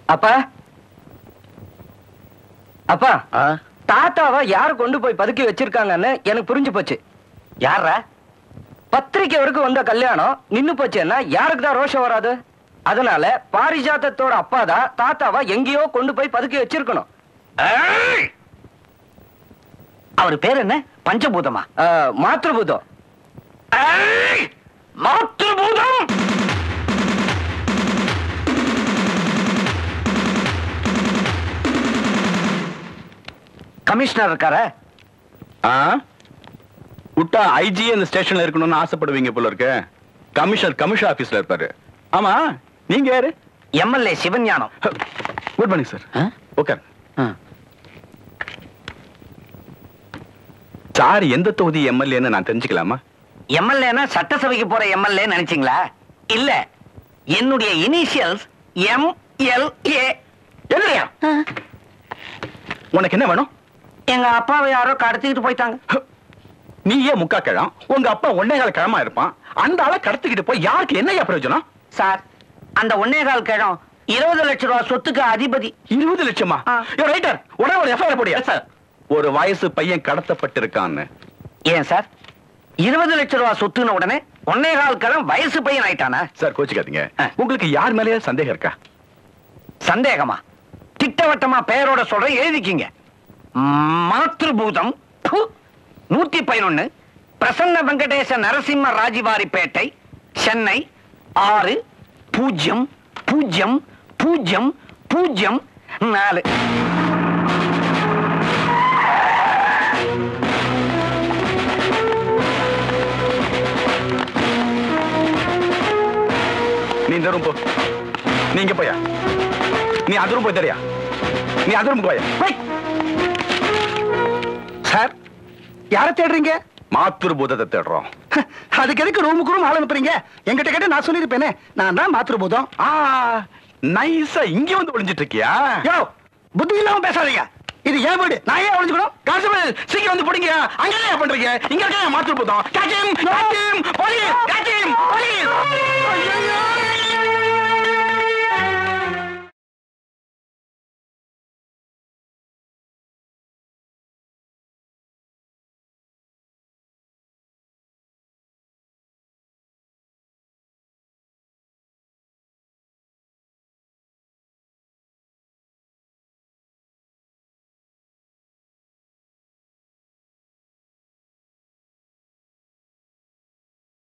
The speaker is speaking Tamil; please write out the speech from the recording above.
அப்பா அப்பா தாத்தாவை யாரு கொண்டு போய் பதுக்கி வச்சிருக்காங்கன்னு எனக்கு புரிஞ்சு போச்சு யாரா பத்திரிக்கை வரைக்கும் வந்த கல்யாணம் நின்னு போச்சுன்னா யாருக்கு தான் ரோஷம் வராது அதனால பாரிஜாத்தத்தோட அப்பா தான் தாத்தாவை எங்கேயோ கொண்டு போய் பதுக்கி வச்சிருக்கணும் அவர் பேர் என்ன பஞ்சபூதமா ஆஹ், மாத்ருபூதம் மாத்திருபூதம் கமிஷனர் இருக்காரா ஆ விட்டா ஐஜி அந்த ஸ்டேஷன்ல இருக்கணும்னு ஆசைப்படுவீங்க போல இருக்கு கமிஷனர் கமிஷன் ஆபீஸ்ல இருப்பாரு ஆமா நீங்க யாரு MLA Sivagnanam good morning sir ஆ? உட்கார் சார் எந்த தொகுதி எம்எல்ஏன்னு நான் தெரிஞ்சுக்கலாமா எம்எல்ஏனா சட்டசபைக்கு போற எம்எல்ஏ நினைச்சீங்களா இல்ல என்னுடைய இனிஷியல்ஸ் எம் எல் ஏ இல்லையா உனக்கு என்ன வேணும் எங்க அப்பாவை யாரோ கடத்திக்கிட்டு போயிட்டாங்க நீ ஏன் முக்கா கிழம் உங்க அப்பா ஒன்னே கால கிழமா இருப்பான் அந்த ஆளை கடத்திக்கிட்டு போய் யாருக்கு என்னையா பிரயோஜனம் சார் அந்த ஒன்னே கால் கிழம் இருபது லட்சம் ரூபாய் சொத்துக்கு அதிபதி இருபது லட்சமா ஆ. ரைட்டர் உடனே ஒரு எஃப்ஐஆர் போடியா சார் ஒரு வயசு பையன் கடத்தப்பட்டிருக்கான்னு ஏன் சார் இருபது லட்சம் ரூபாய் சொத்துன உடனே ஒன்னே கால் கிழம் வயசு பையன் ஆயிட்டானா சார் கோச்சிக்காதீங்க ஆ. உங்களுக்கு யார் மேலேயே சந்தேகம் இருக்கா சந்தேகமா திட்டவட்டமா பெயரோட சொல்றேன் எழுதிக்கிங்க மாத்ருபூதம் ப்பு, நூத்தி பதினொன்னு பிரசன்ன வெங்கடேச நரசிம்ம ராஜிவாரிப்பேட்டை சென்னை ஆறு பூஜ்யம் பூஜ்யம் பூஜ்யம் பூஜ்யம் நாலு நீ இந்த ரூம் போ நீ இங்க போயா நீ அந்த ரூம் போய் தெரியா நீ அந்த ரூம் போயா சார் யாரை தேடுறீங்க மாத்துரு பூதத்தை தேடுறோம் அதுக்கு எதுக்கு ரூமுக்கு ரூம் ஆள் அனுப்புறீங்க என்கிட்ட கேட்டு நான் சொல்லியிருப்பேனே நான் தான் மாத்திருபோதும் ஆ நைஸா இங்க வந்து ஒளிஞ்சிட்டு இருக்கியா யோ புத்தி இல்லாம பேசாதீங்க இது ஏன் வீடு நான் ஏன் ஒழிஞ்சுக்கணும் கான்ஸ்டபிள் சீக்கிரம் வந்து பிடிங்க அங்க என்ன பண்றீங்க இங்க இருக்க மாத்துரு பூதம் காச்சிம் காச்சிம் போலீஸ் காச்சிம் போலீஸ் ஐயையோ,